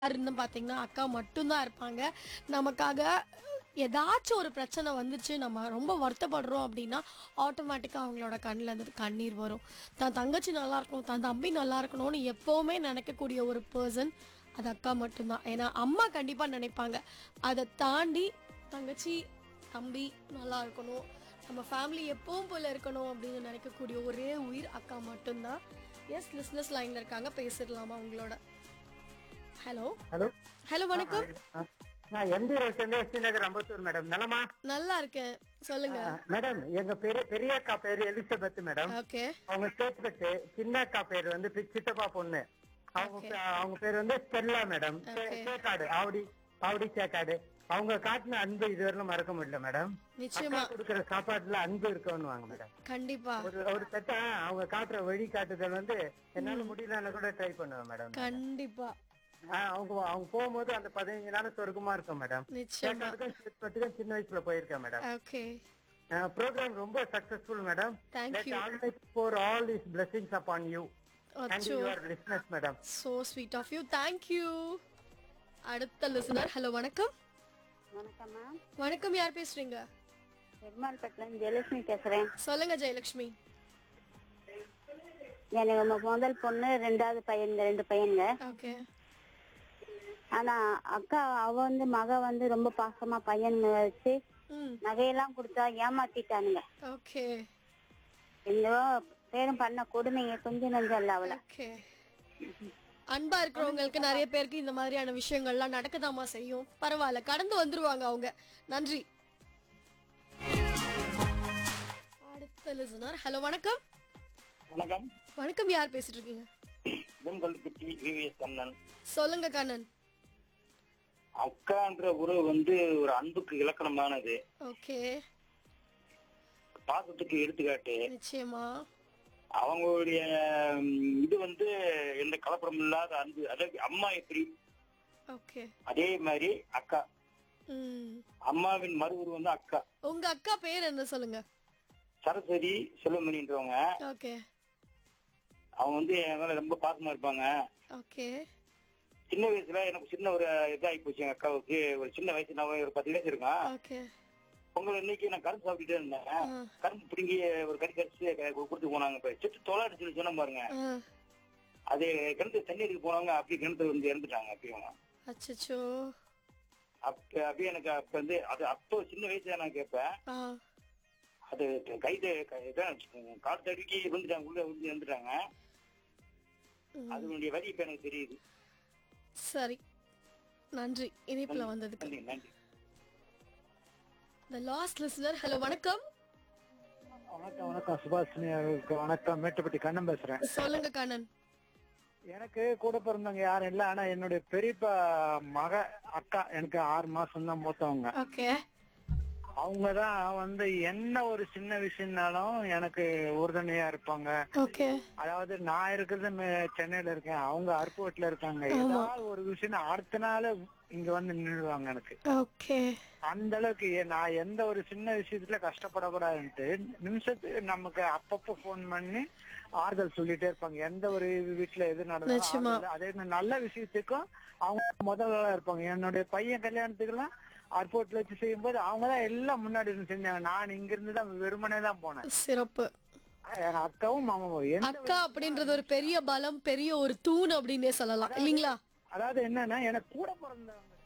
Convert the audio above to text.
யாருன்னு பார்த்தீங்கன்னா அக்கா மட்டும்தான் இருப்பாங்க நமக்காக ஏதாச்சும் ஒரு பிரச்சனை வந்துச்சு நம்ம ரொம்ப வருத்தப்படுறோம் அப்படின்னா ஆட்டோமேட்டிக்காக அவங்களோட கண்ணில் இருந்து கண்ணீர் வரும் தான் தங்கச்சி நல்லா இருக்கணும் தான் தம்பி நல்லா இருக்கணும்னு எப்போவுமே நினைக்கக்கூடிய ஒரு பர்சன் அது அக்கா மட்டும்தான் ஏன்னா அம்மா கண்டிப்பாக நினைப்பாங்க அதை தாண்டி தங்கச்சி தம்பி நல்லா இருக்கணும் நம்ம ஃபேமிலி எப்பவும் போல இருக்கணும் அப்படின்னு நினைக்கக்கூடிய ஒரே உயிர் அக்கா மட்டும்தான் எஸ் லிஸ்னஸ் லைனில் இருக்காங்க பேசிடலாமா உங்களோட ஹலோ ஹலோ ஹலோ வணக்கம் நான் MD Roshan SD Nagar Ambattur madam நலமா நல்லா இருக்கேன் சொல்லுங்க மேடம் எங்க பெரிய பெரிய அக்கா பேரு எலிசபெத் மேடம் ஓகே அவங்க சேத்துப்பட்டு சின்ன அக்கா பேரு வந்து பி- சித்தப்பா பொண்ணு அவங்க பே- அவங்க பேர் வந்து ஸ்டெல்லா மேடம் சே- சேக்காடு ஆவடி ஆவடி சேக்காடு அவங்க காட்டின அன்பு இதுவரையிலும் மறக்க முடியல மேடம் நிச்சயமா அக்கா கொடுக்கிற சாப்பாட்டுல அன்பு இருக்கணும் வாங்க மேடம் கண்டிப்பா ஒரு ஒரு பெட்ட அவங்க காட்டுற வழி காட்டுதல் வந்து என்னால முடியலன்னு கூட ட்ரை பண்ணுவேன் மேடம் கண்டிப்பா ஆஹ் அவங்க அவங்க போகும்போது அந்த பதினஞ்சு நாள் சொர்க்கமா இருக்கும் மேடம் நிச்சயமா சேக்காடுக்கும் சேத்துப்பட்டுக்கும் சின்ன வயசுல போயிருக்கேன் மேடம் ஓகே ப்ரோக்ராம் ரொம்ப successful madam Thank Let you. always pour all these blessings upon you and அச்சோ your listeners madam so sweet of you thank you அடுத்த லிசனர் ஹலோ வணக்கம் வணக்கம் மேம் வணக்கம் யார் பேசுறீங்க பெருமாள்பட்டில ஜெயலட்சுமி பேசுறேன் சொல்லுங்க ஜெயலட்சுமி எனக்கு மொ- முதல் பொண்ணு ரெண்டாவது பையன் இந்த ரெண்டு பையனுங்க ஓகே ஆனா அக்கா அவ வந்து மக வந்து ரொம்ப பாசமா பையன் வச்சு ம் நகையெல்லாம் கொடுத்தா ஏமாத்திட்டானுங்க ஓகே இந்த பேரும் பண்ண கொடுமைங்க கொஞ்சம் நஞ்சம் இல்ல அவள ஓகே அன்பா இருக்கிறவங்களுக்கு நிறைய பேருக்கு இந்த மாதிரியான விஷயங்கள்லாம் நடக்கதாமா செய்யும் பரவாயில்ல கடந்து வந்துருவாங்க அவங்க நன்றி அடுத்த லிசனர் ஹலோ வணக்கம் வணக்கம் வணக்கம் யார் பேசிட்டு இருக்கீங்க வெண்கல்பட்டி விவிஎஸ் கண்ணன் சொல்லுங்க கண்ணன் அக்கான்ற உறவு வந்து ஒரு அன்புக்கு இலக்கணமானது ஓகே பாசத்துக்கு எடுத்துக்காட்டு நிச்சயமா அவங்களுடைய ம், இது வந்து எந்த கலப்படம் இல்லாத அன்பு அதாவது அம்மா எப்படி ஓகே அதே மாதிரி அக்கா ம் அம்மாவின் மறு உருவம் வந்து அக்கா உங்க அக்கா பேர் என்ன சொல்லுங்க சரஸ்வதி செல்வமணின்றவங்க ஓகே அவங்க வந்து என் மேல ரொம்ப பாசமா இருப்பாங்க ஓகே சின்ன வயசுல எனக்கு சின்ன ஒரு இதாகி போச்சு எங்க அக்காவுக்கு ஒரு சின்ன வயசு நான் ஒரு பத்து வயசு இருக்கேன் ஓகே பொங்கல் இன்னைக்கு நான் கரும்பு சாப்பிட்டுட்டே இருந்தேன் ஆ. கரும்பு பிடுங்கி ஒரு கறி கடிச்சு க- கொடுத்து போனாங்க இப்ப செத்து தொலாடு சொல்லி சொன்ன பாருங்க ஆ அது கிணத்து தண்ணீருக்கு போனவங்க அப்படி கிணத்துல வந்து இறந்துட்டாங்க அப்பயும் அச்சச்சோ அப்ப அப்படியே எனக்கு அப்ப வந்து அது அப்போ சின்ன வயசுல நான் கேட்பேன் ஆ அது கைது கால் தடுக்கி விழுந்துட்டாங்க உள்ள விழுந்து இறந்துட்டாங்க ம். அதனுடைய வரி இப்ப எனக்கு தெரியுது சரி நன்றி இணைப்புல வந்ததுக்கு நன்றி நன்றி த லாஸ்ட் லிசனர் ஹலோ வணக்கம் வணக்கம் வணக்கம் சுபாஷினி அவர்களுக்கு வணக்கம் மேட்டுப்பட்டி கண்ணன் பேசுறேன் சொல்லுங்க கண்ணன் எனக்கு கூட பிறந்தவங்க யாரும் இல்ல ஆனா என்னுடைய பெரியப்பா மக அக்கா எனக்கு ஆறு மாசம் தான் மூத்தவங்க ஓகே அவங்கதான் வந்து என்ன ஒரு சின்ன விஷயம்னாலும் எனக்கு உறுதுணையா இருப்பாங்க ஓகே அதாவது நான் இருக்கிறது மே- சென்னையில இருக்கேன் அவங்க அருப்புவட்டில இருக்காங்க ஏதாவது ஒரு விஷயம் அடுத்த நாள் இங்க வந்து நின்றுவாங்க எனக்கு ஓகே அந்த அளவுக்கு ஏ- நான் எந்த ஒரு சின்ன விஷயத்துல கஷ்டப்படக்கூடாதுன்ட்டு நிமிஷத்துக்கு நமக்கு அப்பப்போ போன் பண்ணி ஆறுதல் சொல்லிட்டே இருப்பாங்க எந்த ஒரு வீட்டுல எது நிச்சயமா. நடந்தாலும் அதே மாதிரி நல்ல விஷயத்துக்கும் அவங்க முதல்ல இருப்பாங்க என்னுடைய பையன் கல்யாணத்துக்கெல்லாம் ஏர்போர்ட்ல வச்சு செய்யும்போது அவங்க தான் எல்லாம் முன்னாடி இருந்து செஞ்சாங்க நான் இங்க இருந்து தான் வெறுமனே தான் போனேன் சிறப்பு எங்க அக்காவும் மாமாவும் எந்த அக்கா அப்படின்றது ஒரு பெரிய பலம் பெரிய ஒரு தூண் அப்படின்னே சொல்லலாம் இல்லீங்களா அதாவது என்னன்னா எனக்கு கூட பிறந்தவங்க